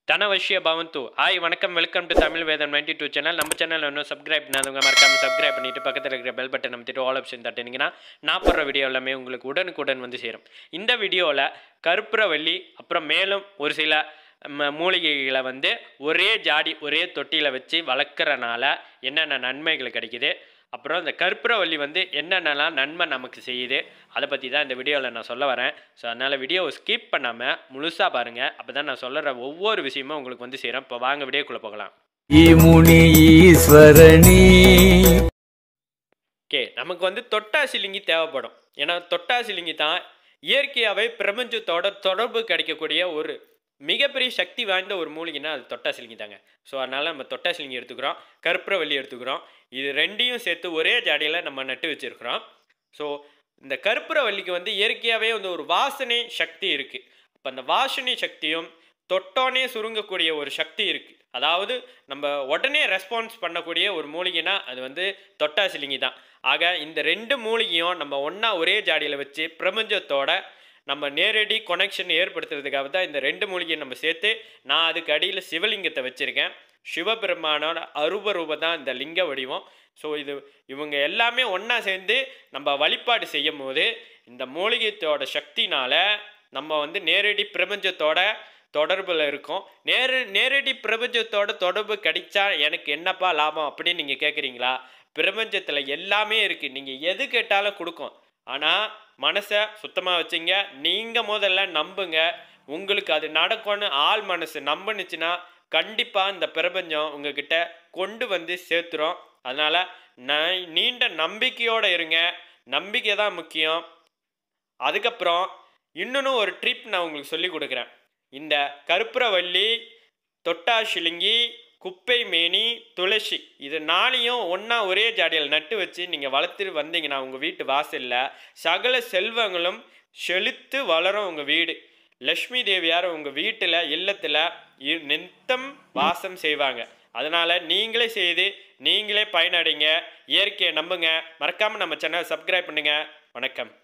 தனவஷ்ய பவந்து ஹாய் வணக்கம் welcome to Tamil Vedham ninety two channel நம்ம சேனல் இன்னும் சப்ஸ்கிரைப் பண்ணாதவங்க மறக்காம சப்ஸ்கிரைப் பண்ணிட்டு பக்கத்தில் இருக்கிற பெல் பட்டன் அமைத்துட்டு ஆல் ஆப்ஷன் தட்டினீங்கன்னா நான் போடுற வீடியோ எல்லாமே உங்களுக்கு உடனுக்குடன் வந்து சேரும் இந்த வீடியோவில் கற்பூரவள்ளி அப்புறம் மேலும் ஒரு சில ம- மூலிகைகளை வந்து ஒரே ஜாடி ஒரே தொட்டியில் வச்சு வளர்க்குறனால என்னென்ன நன்மைகள் கிடைக்குது அப்புறம் இந்த கற்பூரவள்ளி வந்து என்னென்னலாம் நன்மை நமக்கு செய்யுது அதை பற்றி தான் இந்த வீடியோவில் நான் சொல்ல வரேன் ஸோ அதனால் வீடியோவை ஸ்கிப் பண்ணாமல் முழுசாக பாருங்கள் அப்போ தான் நான் சொல்லுற ஒவ்வொரு விஷயமும் உங்களுக்கு வந்து சேரும் இப்போ வாங்க வீடியோக்குள்ளே போகலாம் ஈமுனி ஈஸ்வரணி ஓகே நமக்கு வந்து தொட்டாசிலிங்கி தேவைப்படும் ஏன்னா தொட்டாசிலிங்கி தான் இயற்கையாகவே பிரபஞ்சத்தோட தொடர்பு கிடைக்கக்கூடிய ஒரு மிகப்பெரிய சக்தி வாய்ந்த ஒரு மூலிகைன்னா அது தொட்டாசிலிங்கி தாங்க ஸோ அதனால் நம்ம தொட்டாசிலிங்கி எடுத்துக்கிறோம் கற்பூரவள்ளி எடுத்துக்கிறோம் இது ரெண்டையும் சேர்த்து ஒரே ஜாடியில் நம்ம நட்டு வச்சுருக்கிறோம் ஸோ இந்த கற்பூரவல்லிக்கு வந்து இயற்கையாகவே வந்து ஒரு வாசனை சக்தி இருக்குது அப்போ அந்த வாசனை சக்தியும் தொட்டோனே சுருங்கக்கூடிய ஒரு சக்தி இருக்குது அதாவது நம்ம உடனே ரெஸ்பான்ஸ் பண்ணக்கூடிய ஒரு மூலிகைனா அது வந்து தொட்டாசிலிங்கி தான் ஆக இந்த ரெண்டு மூலிகையும் நம்ம ஒன்றா ஒரே ஜாடியில் வச்சு பிரபஞ்சத்தோட நம்ம நேரடி கொனெக்ஷன் ஏற்படுத்துறதுக்காக தான் இந்த ரெண்டு மூலிகையை நம்ம சேர்த்து நான் அதுக்கு அடியில் சிவலிங்கத்தை வச்சுருக்கேன் சிவபெருமானோட அருப ரூபம் தான் இந்த லிங்க வடிவம் ஸோ இது இவங்க எல்லாமே ஒன்றா சேர்ந்து நம்ம வழிபாடு செய்யும் போது இந்த மூலிகைத்தோட சக்தினால நம்ம வந்து நேரடி பிரபஞ்சத்தோட தொடர்பில் இருக்கோம் நேர நேரடி பிரபஞ்சத்தோட தொடர்பு கிடைச்சா எனக்கு என்னப்பா லாபம் அப்படின்னு நீங்கள் கேட்குறீங்களா பிரபஞ்சத்தில் எல்லாமே இருக்குது நீங்கள் எது கேட்டாலும் கொடுக்கும் ஆனால் மனசை சுத்தமாக வச்சுங்க நீங்கள் முதல்ல நம்புங்க உங்களுக்கு அது நடக்கும்னு ஆள் மனசு நம்புனுச்சுன்னா கண்டிப்பாக இந்த பிரபஞ்சம் உங்ககிட்ட கொண்டு வந்து சேர்த்துரும் அதனால் நான் நீண்ட நம்பிக்கையோடு இருங்க நம்பிக்கை தான் முக்கியம் அதுக்கப்புறம் இன்னொன்று ஒரு ட்ரிப் நான் உங்களுக்கு சொல்லி கொடுக்குறேன் இந்த கற்பூரவள்ளி தொட்டாசிலிங்கி குப்பை மேனி துளசி இது நாளையும் ஒன்றா ஒரே ஜாடியில் நட்டு வச்சு நீங்கள் வளர்த்துட்டு வந்தீங்கன்னா உங்கள் வீட்டு வாசலில் சகல செல்வங்களும் செழித்து வளரும் உங்கள் வீடு லக்ஷ்மி தேவியார் உங்கள் வீட்டில் இல்லத்தில் இ- நித்தம் வாசம் செய்வாங்க அதனால் நீங்களே செய்து நீங்களே பயனடைங்க இயற்கையை நம்புங்க மறக்காமல் நம்ம சேனலை சப்ஸ்கிரைப் பண்ணுங்கள் வணக்கம்